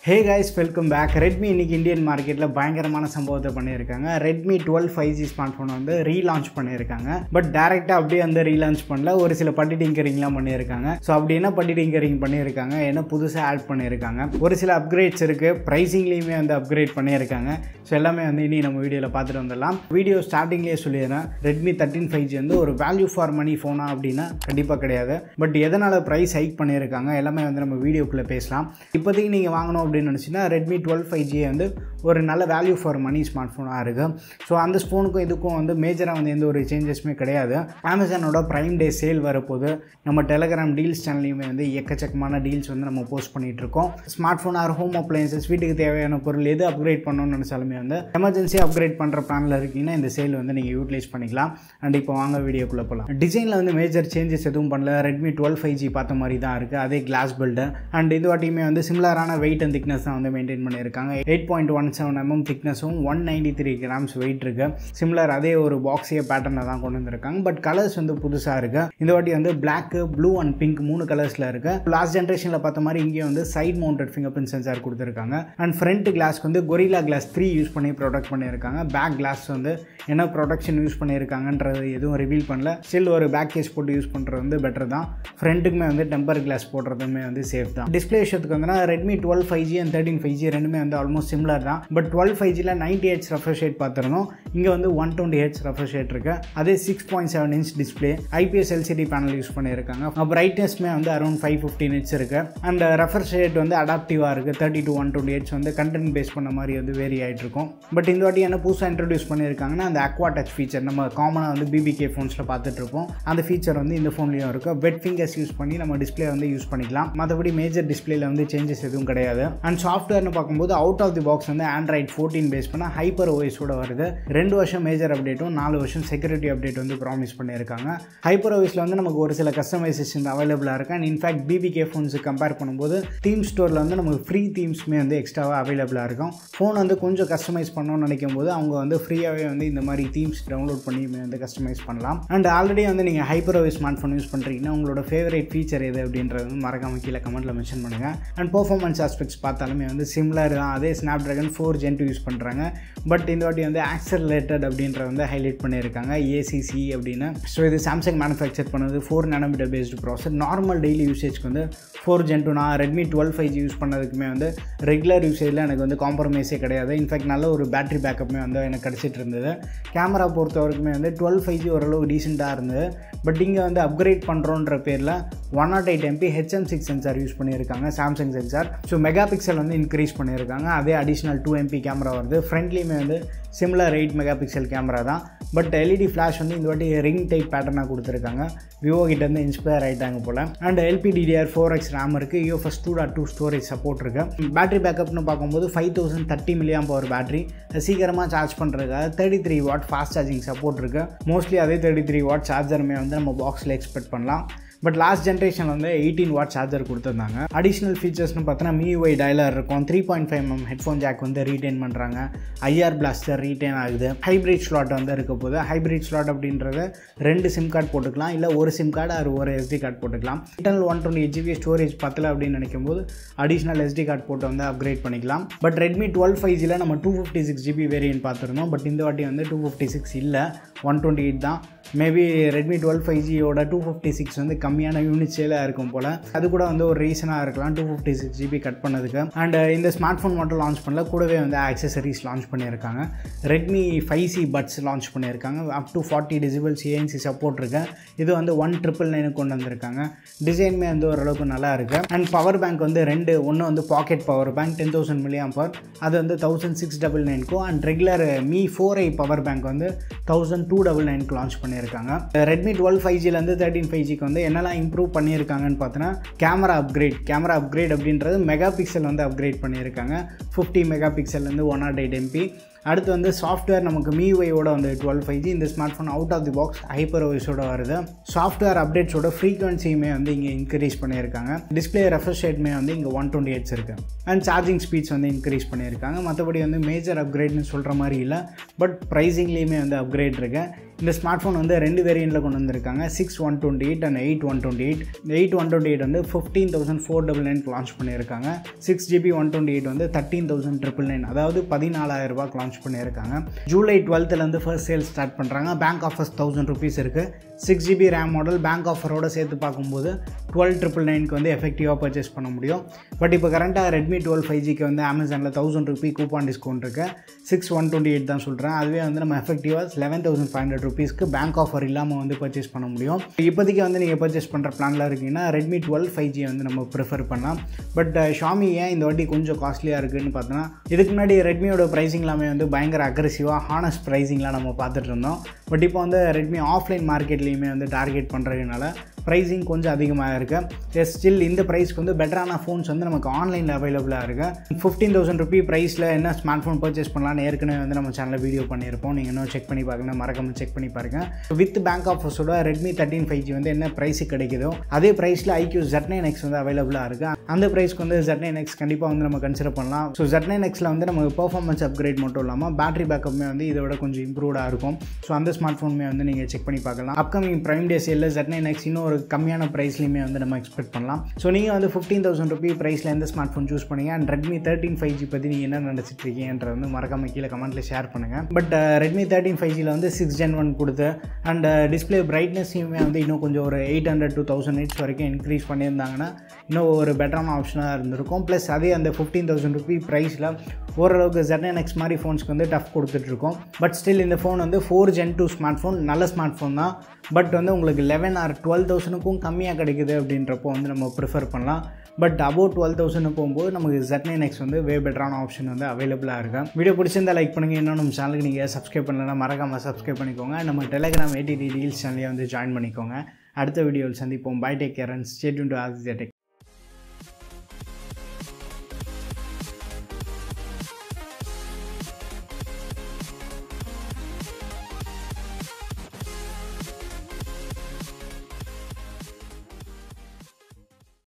ஹே guys welcome back Redmi இன்னைக்கு Indian மார்க்கெட்டில் பயங்கரமான சம்பவத்தை பண்ணியிருக்காங்க Redmi twelve five G smart ஃபோனை வந்து ரீலான்ச் பண்ணியிருக்காங்க பட் டேரெக்டாக அப்படியே வந்து ரீலான்ச் பண்ணல ஒரு சில பட்டி டிங்கரிங்லாம் பண்ணியிருக்காங்க ஸோ அப்படி என்ன பட்டி டிங்கரிங் பண்ணியிருக்காங்க என்ன புதுசாக ஆட் பண்ணியிருக்காங்க ஒரு சில அப்கிரேட்ஸ் இருக்குது ப்ரைஸிங்லேயுமே வந்து அப்கிரேட் பண்ணியிருக்காங்க ஸோ எல்லாமே வந்து இனி நம்ம வீடியோவில் பார்த்துட்டு வந்துடலாம் வீடியோ ஸ்டார்டிங்லேயே சொல்லிடுறேன் ரெட்மி தேர்ட்டின் ஃபைவ் ஜி வந்து ஒரு வேல்யூ ஃபார் மணி ஃபோனா அப்படின்னா கண்டிப்பாக கிடையாது பட் எதனால் ப்ரைஸ் ஹைக் பண்ணியிருக்காங்க எல்லாமே வந்து நம்ம வீடியோக்குள்ளே பேசலாம் இப்போதைக்கு நீங்கள் வாங்கணும் அப்படின்னு நினச்சின்னா ரெட்மி டுவெல் ஃபைவ் ஜி வந்து ஒரு நல்ல வேல்யூ ஃபார் மணி ஸ்மார்ட் ஃபோனாக இருக்குது ஸோ அந்த ஃபோனுக்கும் இதுக்கும் வந்து மேஜராக வந்து எந்த ஒரு சேஞ்சஸுமே கிடையாது அமேசானோட ப்ரைம் டே சேல் வரப்போது நம்ம டெலகிராம் டீல்ஸ் சேனல்லையுமே வந்து எக்கச்சக்கமான டீல்ஸ் வந்து நம்ம போஸ்ட் பண்ணிகிட்டு இருக்கோம் smart phone or home appliances வீட்டுக்கு தேவையான பொருள் எது அப்கிரேட் பண்ணணும்னு நினச்சாலுமே வந்து எமர்ஜென்சி அப்கிரேட் பண்ணுற பிளானில் இருக்கீங்கன்னா இந்த சேல் வந்து நீங்கள் யூட்டிலைஸ் பண்ணிக்கலாம் அண்ட் இப்போ வாங்க வீடியோக்குள்ளே போகலாம் டிசைனில் வந்து மேஜர் சேஞ்சஸ் எதுவும் பண்ணல ரெட்மி டுவெல் ஃபைவ் ஜி பார்த்த மாதிரி தான் இருக்குது அதே கிளாஸ் பில்டு அண்ட் இது வாட்டியுமே வந்து சிமிலரான வெயிட் அண்ட் திக்னஸ் தான் வந்து மெயின்டைன் பண்ணியிருக்காங்க eight point one seven mm திக்னஸும் one ninety three grams weight இருக்கு சிமிலர் அதே ஒரு பாக்ஸிய பேட்டர்னை தான் கொண்டு வந்திருக்காங்க பட் கலர்ஸ் வந்து புதுசாக இருக்கு இந்த வாட்டி வந்து பிளாக் ப்ளூ அண்ட் பிங்க் மூணு கலர்ஸில் இருக்கு லாஸ்ட் ஜென்ரேஷனில் பார்த்த மாதிரி இங்கே வந்து side mounted finger print sensor கொடுத்துருக்காங்க அண்ட் ஃப்ரண்ட் கிளாஸ்க்கு வந்து கொரிலா கிளாஸ் த்ரீ யூஸ் பண்ணி ப்ரொடக்ட் பண்ணியிருக்காங்க பேக் கிளாஸ் வந்து என்ன ப்ரொடக்ஷன் யூஸ் பண்ணியிருக்காங்கன்றது எதுவும் ரிவீல் பண்ணல ஸ்டில் ஒரு பேக் கேஸ் போட்டு யூஸ் பண்ணுறது வந்து பெட்டர் தான் ஃப்ரண்ட்டுக்குமே வந்து டெம்பர் கிளாஸ் போடுறதுமே வந்து சேஃப் தான் டிஸ்பிளே விஷயத்துக்கு வந்து Redmi twelve five G and thirteen five G ரெண்டுமே வந்து ஆல்மோஸ்ட் சிம்லர் தான் பட் டுவெல் ஃபைவ் ஜியில் நைன்டி ஹெச் ரெஃப்ரெஷ் ரேட் பார்த்துருந்தோம் இங்கே வந்து one twenty H refresh rate இருக்கு அதே six point seven inch display IPS LCD panel use பண்ணியிருக்காங்க பிரைட்னஸ்மே வந்து அரௌண்ட் ஃபைவ் ஃபிஃப்டின் ஹெச் இருக்கு அண்ட் ரெஃப்ரெஷ் ரேட் வந்து அடாப்டிவாக இருக்குது thirty to one twenty H வந்து கண்டென்ட் பேஸ் பண்ண மாதிரி வந்து வேரி ஆகிட்டு இருக்கும் பட் இந்த வாட்டி என்ன புதுசாக இன்ட்ரடியூஸ் பண்ணியிருக்காங்கன்னா அந்த அக்வா டச் ஃபீச்சர் நம்ம காமனாக வந்து பிபிகே ஃபோன்ஸில் பார்த்துட்டு இருப்போம் அந்த ஃபீச்சர் வந்து இந்த ஃபோன்லேயும் இருக்குது வெட் ஃபிங்கர்ஸ் யூஸ் பண்ணி நம்ம டிஸ்பிளே வந்து யூஸ் பண்ணிக்கலாம் மற்றபடி மேஜர் டிஸ்பிளேல வந்து சேஞ்சஸ் எதுவும் கிடையாது அண்ட் சாஃப்ட்வேர்னு பார்க்கும்போது அவுட் ஆஃப் தி பாக்ஸ் வந்து ஆண்ட்ராய்ட் ஃபோர்டீன் பேஸ் பண்ண ஹைப்பர் ஓஎஸோட வருது ரெண்டு வருஷம் மேஜர் அப்டேட்டும் நாலு வருஷம் செக்யூரிட்டி அப்டேட் வந்து ப்ராமிஸ் பண்ணியிருக்காங்க ஹைப்பர் ஓஎஸில் வந்து நமக்கு ஒரு சில கஸ்டமைசேஷன் அவைலபிளாக இருக்குது and in fact BBK phones compare பண்ணும்போது தீம் ஸ்டோரில் வந்து நமக்கு ஃப்ரீ தீம்ஸுமே வந்து எக்ஸ்ட்ராவாக அவைலபிளாக இருக்கும் ஃபோன் வந்து கொஞ்சம் கஸ்டமைஸ் பண்ணணும்னு நினைக்கும் போது அவங்க வந்து ஃப்ரீயாகவே வந்து இந்த மாதிரி தீம்ஸ் டவுன்லோட் பண்ணி வந்து கஸ்டமைஸ் பண்ணலாம் அண்ட் ஆல்ரெடி வந்து நீங்கள் Hyper OS smart phone use பண்ணுறீங்கன்னா உங்களோட ஃபேவரட் ஃபீச்சர் எது அப்படின்றது வந்து மறக்காம கீழே கமெண்ட்டில் மென்ஷன் பண்ணுங்கள் அண்ட் பர்ஃபார்மன்ஸ் ஆஸ்பெக்ட்ஸ் பார்த்தாலுமே வந்து சிம்லர் தான் அதே Snapdragon four gen two use பண்ணுறாங்க பட் இந்த வாட்டி வந்து ஆக்சலரேட்டட் அப்படின்றத வந்து ஹைலைட் பண்ணியிருக்காங்க ஏசிசி அப்படின்னு ஸோ இது சாம்சங் மேனுஃபேக்சர் பண்ணது four nanometre based processor normal daily யூசேஜ்க்கு வந்து ஃபோர் ஜென் டூ நான் Redmi twelve five G use பண்ணதுக்குமே வந்து ரெகுலர் யூசேஜில் எனக்கு வந்து காம்ப்ரமைஸே கிடையாது இன்ஃபேக்ட் நல்ல ஒரு பேட்டரி பேக்கப்புமே வந்து எனக்கு கிடச்சிட்டு இருந்தது கேமரா பொறுத்த வரைக்குமே வந்து டுவெல் ஃபைவ் ஜி ஓரளவு டீசெண்டாக இருந்தது பட் இங்கே வந்து அப்கிரேட் பண்ணுறோன்ற பேரில் one nought eight MP HM six sensor use பண்ணியிருக்காங்க Samsung sensor so mega pixel வந்து இன்க்ரீஸ் பண்ணியிருக்காங்க அதே அடிஷ்னல் டூ எம்பி கேமரா வருது ஃப்ரண்ட்லேயுமே வந்து similar eight mega pixel camera தான் பட் எல்இடி ஃப்ளாஷ் வந்து இந்த வாட்டி ரிங் டைப் பேட்டர்னாக கொடுத்துருக்காங்க விவோ கிட்டேருந்து இன்ஸ்பயர் ஆகிட்டாங்க போல் and LPDDR four X RAM இருக்குது UFS two dot two storage support இருக்குது பேட்டரி பேக்கப்னு பார்க்கும்போது five thousand thirty milliamp power battery சீக்கிரமாக சார்ஜ் பண்ணுறதுக்காக thirty three watt fast charging support இருக்குது மோஸ்ட்லி அதே தேர்ட்டி த்ரீ வாட் சார்ஜருமே வந்து நம்ம பாக்ஸில் எக்ஸ்பெக்ட் பண்ணலாம் பட் லாஸ்ட் ஜென்ரேஷன் வந்து எயிட்டீன் வாட் சார்ஜர் கொடுத்துருந்தாங்க அடிஷ்னல் ஃபீச்சர்ஸ்னு பார்த்தோன்னா மியூஐ டயலர் இருக்கும் three point five M headphone jack வந்து ரீட்டைன் பண்ணுறாங்க ஐஆர் பிளாஸ்டர் ரீட்டைன் ஆகுது ஹைப்ரிட் ஸ்லாட் வந்து இருக்க போது ஹைப்ரிட் ஸ்லாட் அப்படின்றது ரெண்டு சிம் கார்டு போட்டுக்கலாம் இல்லை ஒரு சிம் கார்டு அது ஒரு எஸ்டி கார்டு போட்டுக்கலாம் internal one twenty eight GB storage பத்தல அப்படின்னு நினைக்கும் போது அடிஷ்னல் எஸ்டி கார்டு போட்டு வந்து அப்கிரேட் பண்ணிக்கலாம் பட் ரெட்மி டுவெல் ஃபைவ் ஜியில் நம்ம two fifty six GB variant பார்த்துருந்தோம் பட் இந்த வாட்டி வந்து டூ ஃபிஃப்டி சிக்ஸ் இல்லை ஒன் டுவெண்ட்டி எயிட் தான் மேபி ரெட்மி டுவெல் ஃபைவ் ஜியோட டூ ஃபிஃப்டி சிக்ஸ் வந்து கம்மியான யூனிட் சேலாக இருக்கும் போல் அது கூட வந்து ஒரு ரீசனாக இருக்கலாம் two fifty six GB cut பண்ணதுக்கு அண்ட் இந்த ஸ்மார்ட் ஃபோன் மட்டும் லான்ச் பண்ணல கூடவே வந்து ஆக்சசரிஸ் லான்ச் பண்ணியிருக்காங்க Redmi five C buds launch பண்ணியிருக்காங்க up to forty decibels ANC support இருக்கு இது வந்து ஒன் ட்ரிபிள் நைனுக்கு கொண்டு வந்திருக்காங்க டிசைனுமே வந்து ஓரளவுக்கு நல்லா இருக்குது அண்ட் பவர் பேங்க் வந்து ரெண்டு ஒன்று வந்து pocket power bank ten thousand milliamp power அது வந்து தௌசண்ட் சிக்ஸ் டபுள் நைனுக்கும் and regular Mi four i power bank வந்து தௌசண்ட் டூ டபுள் நைனுக்கு லான்ச் பண்ணியிருக்காங்க ரெட்மி டுவெல் ஃபைவ் ஜிலேருந்து தேர்ட்டின் ஃபைவ் ஜிக்கு வந்து என்னெல்லாம் இம்ப்ரூவ் பண்ணியிருக்காங்கன்னு பார்த்தோன்னா கேமரா அப்கிரேட் கேமரா அப்கிரேட் அப்படின்றது மெகா பிக்சல் வந்து அப்கிரேட் பண்ணியிருக்காங்க ஃபிஃப்டி மெகா பிக்சல்லேருந்து ஒன் நாட் எயிட் எம்பி அடுத்து வந்து சாஃப்ட்வேர் நமக்கு மியூஐயோட வந்து டுவெல் ஃபைவ் ஜி இந்த smart phone out of the box Hyper ஓஎஸோட வருது சாஃப்ட்வேர் அப்டேட்ஸோட ஃப்ரீக்வன்சியுமே வந்து இங்கே இன்க்ரீஸ் பண்ணியிருக்காங்க டிஸ்பிளே ரெஃப்ரெஷ் ரேட்மே வந்து இங்கே ஒன் டுவெண்ட்டி எயிட்ஸ் இருக்குது அண்ட் சார்ஜிங் ஸ்பீட்ஸ் வந்து இன்க்ரீஸ் பண்ணியிருக்காங்க மற்றபடி வந்து மேஜர் அப்கிரேட்னு சொல்கிற மாதிரி இல்லை பட் ப்ரைஸிங்லேயுமே வந்து அப்கிரேட் இருக்குது இந்த ஸ்மார்ட் ஃபோன் வந்து ரெண்டு வேரியண்ட்டில் கொண்டு வந்திருக்காங்க six one twenty eight and eight one twenty eight eight one twenty eight வந்து fifteen thousand four double nine launch பண்ணியிருக்காங்க six GB one twenty eight வந்து தேர்ட்டீன் தௌசண்ட் ட்ரிபிள் நைன் அதாவது பதினாலாயிரம் ரூபாய்க்கு லான்ச் பண்ணியிருக்காங்க ஜூலை டுவெல்த்துலேருந்து ஃபர்ஸ்ட் சேல் ஸ்டார்ட் பண்ணுறாங்க bank offers thousand rupees இருக்குது six GB RAM model bank ஆஃபரோட சேர்த்து பார்க்கும்போது டுவெல் ட்ரிபிள் நைனுக்கு வந்து எஃபெக்டிவாக பர்ச்சேஸ் பண்ண முடியும் பட் இப்போ கரண்ட்டாக ரெட்மி டுவெல் ஃபைவ் ஜிக்கு வந்து அமேசானில் தௌசண்ட் ருபி கூப்பான் டிஸ்கவுண்ட் இருக்குது சிக்ஸ் ஒன் டுவெண்ட்டி எயிட் தான் சொல்கிறேன் அதுவே வந்து நம்ம எஃபெக்டிவாக லெவன் தௌசண்ட் ஃபைவ் ஹண்ட்ரட் ருபீஸ்க்கு பேங்க் ஆஃபர் இல்லாமல் வந்து பர்ச்சேஸ் பண்ண முடியும் இப்போதைக்கு வந்து நீங்கள் பர்ச்சேஸ் பண்ணுற பிளானில் இருக்கீங்கன்னா ரெட்மி டுவெல் ஃபைவ் ஜி வந்து நம்ம ப்ரிஃபர் பண்ணலாம் பட் ஷாமி ஏன் இந்த வாட்டி கொஞ்சம் காஸ்ட்லியாக இருக்குதுன்னு பார்த்தோன்னா இதுக்கு முன்னாடி ரெட்மியோட ப்ரைஸிங் எல்லாமே வந்து பயங்கர அக்ரெசிவாக ஹானஸ்ட் ப்ரைஸிங்லாம் நம்ம பார்த்துட்டு இருந்தோம் பட் இப்போ வந்து ரெட்மி ஆஃப்லைன் மார்க்கெட்லேயுமே வந்து டார்கெட் பண்ணுறதுனால ப்ரைஸிங் கொஞ்சம் அதிகமாக இருக்குது ஸ்டில் இந்த ப்ரைஸ்க்கு வந்து பெட்டரான ஃபோன்ஸ் வந்து நமக்கு ஆன்லைனில் அவைலபிளாக இருக்குது ஃபிஃப்டீன் தௌசண்ட் ருபி ப்ரைஸில் என்ன ஸ்மார்ட் ஃபோன் பர்ச்சேஸ் பண்ணலாம்னு ஏற்கனவே வந்து நம்ம சேனலில் வீடியோ பண்ணியிருப்போம் நீங்கள் இன்னும் செக் பண்ணி பார்க்கணும் மறக்காமல் செக் பண்ணி பாருங்கள் வித் பேங்க் ஆஃபர்ஸோட ரெட்மி தேர்ட்டின் ஃபைவ் ஜி வந்து என்ன ப்ரைஸுக்கு கிடைக்குதோ அதே ப்ரைஸில் ஐக்யூ ஜெட் நைன் எக்ஸ் வந்து அவைலபிளாக இருக்குது அந்த ப்ரைஸ்க்கு வந்து ஜெட் நைன் எக்ஸ் கண்டிப்பாக வந்து நம்ம கன்சிடர் பண்ணலாம் ஸோ ஜெட் நைன் எக்ஸில் வந்து நமக்கு பர்ஃபார்மன்ஸ் அப்கிரேட் மட்டும் இல்லாமல் பேட்டரி பேக்கப்புமே வந்து இதை விட கொஞ்சம் இம்ப்ரூவ்டாக இருக்கும் ஸோ அந்த ஸ்மார்ட் ஃபோனுமே வந்து நீங்கள் செக் பண்ணி பார்க்கலாம் அப்கமிங் ப்ரைம் டே சேலில் ஜெட் நைன் எக்ஸ் இன்னும் ஒரு கம்மியான ப்ரைஸ்லையுமே வந்து நம்ம எக்ஸ்பெக்ட் பண்ணலாம் ஸோ நீங்கள் வந்து ஃபிஃப்டீன் தௌசண்ட் ருபி ப்ரைஸில் எந்த ஸ்மார்ட் ஃபோன் சூஸ் பண்ணீங்க and Redmi thirteen five G பற்றி நீங்கள் என்ன நினச்சிட்டு இருக்கீங்கன்றது வந்து மறக்காம கீழே கமெண்ட்டில் ஷேர் பண்ணுங்கள் பட் ரெட்மி தேர்ட்டின் ஃபைவ் ஜியில் வந்து சிக்ஸ் ஜென் ஒன் கொடுத்து அண்ட் டிஸ்பிளே பிரைட்னஸையுமே வந்து இன்னும் கொஞ்சம் ஒரு eight hundred to thousand hertz வரைக்கும் இன்க்ரீஸ் பண்ணியிருந்தாங்கன்னா இன்னும் ஒரு பெட்டரான ஆப்ஷனாக இருந்திருக்கும் ப்ளஸ் அதே அந்த ஃபிஃப்டீன் தௌசண்ட் ருபி ப்ரைஸில் ஓரளவுக்கு ஜெட்என் எக்ஸ் மாதிரி ஃபோன்ஸ்க்கு வந்து டஃப் கொடுத்துட்ருக்கோம் பட் ஸ்டில் இந்த ஃபோன் வந்து four gen two smart phone நல்ல ஸ்மார்ட் ஃபோன் தான் பட் வந்து உங்களுக்கு லெவன் ஆர் டுவெல் தௌசண்ட்க்கும் கம்மியாக கிடைக்குது அப்படின்றப்போ வந்து நம்ம ப்ரிஃபர் பண்ணலாம் பட் அபவுட் டுவெல் தௌசண்ட் போகும்போது நமக்கு ஜெட் நைன் எக்ஸ் வந்து வே பெட்டரான ஆப்ஷன் வந்து அவைலபிளாக இருக்குது வீடியோ பிடிச்சிருந்தா லைக் பண்ணுங்கள் இன்னும் நம்ம சேனலுக்கு நீங்கள் சப்ஸ்கிரைப் பண்ணலன்னா மறக்காமல் சப்ஸ்கிரைப் பண்ணிக்கோங்க நம்ம டெலிகிராம் ஏடிடி ரீல்ஸ் சேனலையை வந்து ஜாயின் பண்ணிக்கோங்க அடுத்த வீடியோவில் சந்திப்போம் bye take care and stayed to us tech